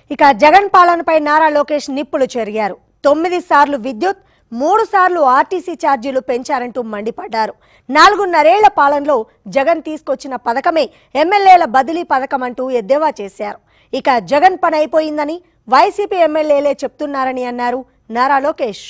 ఇక జగన్ పాలనపై నారా లోకేష్ నిప్పులు చెరిగారు తొమ్మిది సార్లు విద్యుత్ మూడు సార్లు ఆర్టీసీ ఛార్జీలు పెంచారంటూ మండిపడ్డారు నాలుగున్నరేళ్ల పాలనలో జగన్ తీసుకొచ్చిన పథకమే ఎమ్మెల్యేల బదిలీ పథకం అంటూ ఎద్దేవా చేశారు ఇక జగన్ పని అయిపోయిందని వైసీపీ ఎమ్మెల్యేలే చెప్తున్నారని అన్నారు నారా లోకేష్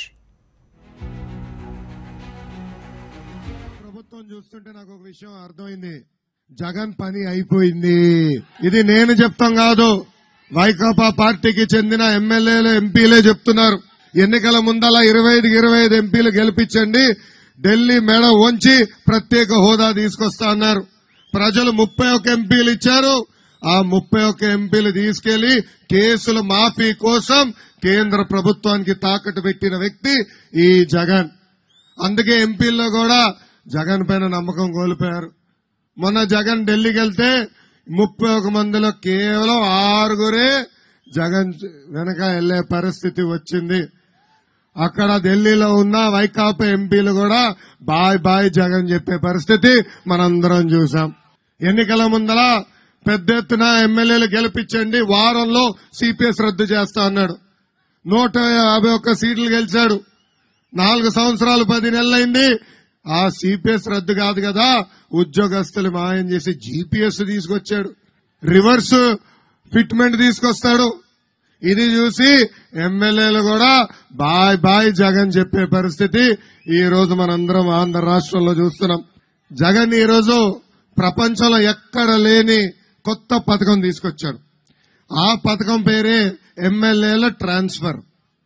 ప్రభుత్వం చూస్తుంటే నాకు ఒక విషయం అర్థమైంది జగన్ పని అయిపోయింది ఇది నేను చెప్తాం కాదు వైకాపా పార్టీకి చెందిన ఎమ్మెల్యేలు ఎంపీలే చెప్తున్నారు ఎన్నికల ముందల ఇరవై ఐదు ఇరవై ఐదు ఎంపీలు గెలిపించండి ఢిల్లీ మెడ వంచి ప్రత్యేక హోదా తీసుకొస్తా అన్నారు ప్రజలు ముప్పై ఒక్క ఎంపీలు ఇచ్చారు ఆ ముప్పై ఒక్క ఎంపీలు తీసుకెళ్లి కేసుల మాఫీ కోసం కేంద్ర ప్రభుత్వానికి తాకట్టు పెట్టిన వ్యక్తి ఈ జగన్ అందుకే ఎంపీల్లో కూడా జగన్ పైన నమ్మకం కోల్పోయారు మొన్న జగన్ ఢిల్లీకి వెళ్తే ముప్పై ఒక మందిలో కేవలం ఆరుగురే జగన్ వెనక వెళ్లే పరిస్థితి వచ్చింది అక్కడ ఢిల్లీలో ఉన్న వైకాపా ఎంపీలు కూడా బాయ్ బాయ్ జగన్ చెప్పే పరిస్థితి మనందరం చూసాం ఎన్నికల ముందర పెద్ద ఎత్తున ఎమ్మెల్యేలు గెలిపించండి వారంలో సిపిఎస్ రద్దు చేస్తా అన్నాడు నూట యాభై ఒక్క సీట్లు గెలిచాడు నాలుగు సంవత్సరాలు పది నెలలైంది ఆ సిపిఎస్ రద్దు కాదు కదా ఉద్యోగస్తులు మాయం చేసి జీపీఎస్ తీసుకొచ్చాడు రివర్స్ ఫిట్మెంట్ తీసుకొస్తాడు ఇది చూసి ఎమ్మెల్యేలు కూడా బాయ్ బాయ్ జగన్ చెప్పే పరిస్థితి ఈ రోజు మనందరం ఆంధ్ర రాష్ట్రంలో చూస్తున్నాం జగన్ ఈ రోజు ప్రపంచంలో ఎక్కడ లేని కొత్త పథకం తీసుకొచ్చాడు ఆ పథకం పేరే ఎమ్మెల్యేల ట్రాన్స్ఫర్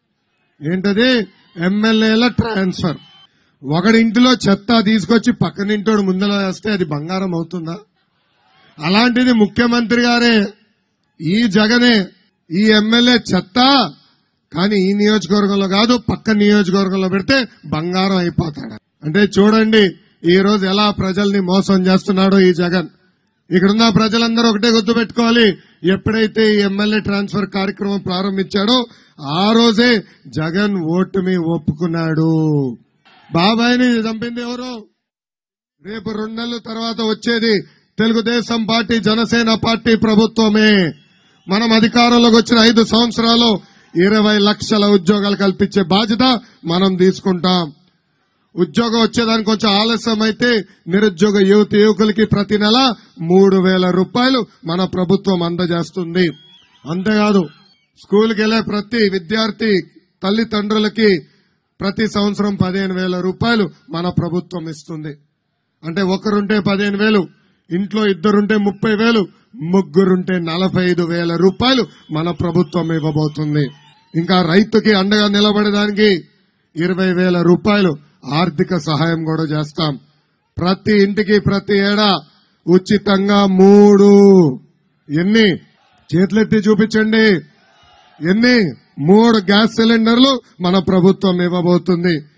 ఏంటది ఎమ్మెల్యేల ట్రాన్స్ఫర్ ఒకడి ఇంటిలో చెత్త తీసుకొచ్చి పక్కనింటోడు ముందర వేస్తే అది బంగారం అవుతుందా అలాంటిది ముఖ్యమంత్రి గారే ఈ జగనే ఈ ఎమ్మెల్యే చెత్త కానీ ఈ నియోజకవర్గంలో కాదు పక్క నియోజకవర్గంలో పెడితే బంగారం అయిపోతాడు అంటే చూడండి ఈ రోజు ఎలా ప్రజల్ని మోసం చేస్తున్నాడో ఈ జగన్ ఇక్కడున్న ప్రజలందరూ ఒకటే గుర్తు పెట్టుకోవాలి ఎప్పుడైతే ఈ ఎమ్మెల్యే ట్రాన్స్ఫర్ కార్యక్రమం ప్రారంభించాడో ఆ రోజే జగన్ ఓటుమి ఒప్పుకున్నాడు బాబాయిని చంపింది ఎవరు రేపు రెండు నెలల తర్వాత వచ్చేది తెలుగుదేశం పార్టీ జనసేన పార్టీ ప్రభుత్వమే మనం అధికారంలోకి వచ్చిన ఐదు సంవత్సరాలు ఇరవై లక్షల ఉద్యోగాలు కల్పించే బాధ్యత మనం తీసుకుంటాం ఉద్యోగం వచ్చేదానికి కొంచెం ఆలస్యం అయితే నిరుద్యోగ యువత యువకులకి ప్రతి నెల మూడు వేల రూపాయలు మన ప్రభుత్వం అందజేస్తుంది అంతేకాదు స్కూల్కి వెళ్లే ప్రతి విద్యార్థి తల్లిదండ్రులకి ప్రతి సంవత్సరం పదిహేను వేల రూపాయలు మన ప్రభుత్వం ఇస్తుంది అంటే ఒకరుంటే పదిహేను వేలు ఇంట్లో ఇద్దరుంటే ముప్పై వేలు ముగ్గురుంటే నలభై ఐదు వేల రూపాయలు మన ప్రభుత్వం ఇవ్వబోతుంది ఇంకా రైతుకి అండగా నిలబడడానికి ఇరవై వేల రూపాయలు ఆర్థిక సహాయం కూడా చేస్తాం ప్రతి ఇంటికి ప్రతి ఏడా ఉచితంగా మూడు ఎన్ని చేతులెత్తి చూపించండి ఎన్ని మూడు గ్యాస్ సిలిండర్లు మన ప్రభుత్వం ఇవ్వబోతుంది